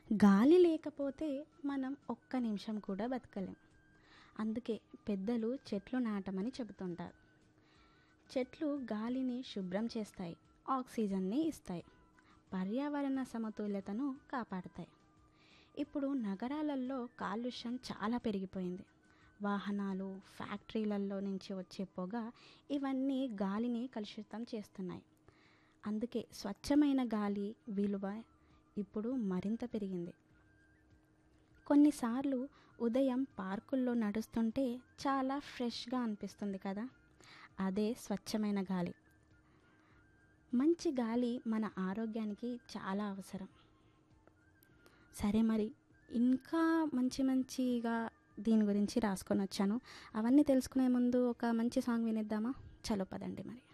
గాలి లేకపోతే మనం ఒక్క నిమిషం కూడా బతకలేం అందుకే పెద్దలు చెట్లు నాటమని చెబుతుంటారు చెట్లు గాలిని శుభ్రం చేస్తాయి ఆక్సిజన్ని ఇస్తాయి పర్యావరణ సమతుల్యతను కాపాడతాయి ఇప్పుడు నగరాలలో కాలుష్యం చాలా పెరిగిపోయింది వాహనాలు ఫ్యాక్టరీలలో నుంచి వచ్చే పొగ ఇవన్నీ గాలిని కలుషితం చేస్తున్నాయి అందుకే స్వచ్ఛమైన గాలి విలువ ఇప్పుడు మరింత పెరిగింది కొన్నిసార్లు ఉదయం పార్కుల్లో నడుస్తుంటే చాలా ఫ్రెష్గా అనిపిస్తుంది కదా అదే స్వచ్ఛమైన గాలి మంచి గాలి మన ఆరోగ్యానికి చాలా అవసరం సరే మరి ఇంకా మంచి మంచిగా దీని గురించి రాసుకొని వచ్చాను అవన్నీ తెలుసుకునే ముందు ఒక మంచి సాంగ్ వినిద్దామా చలో పదండి మరి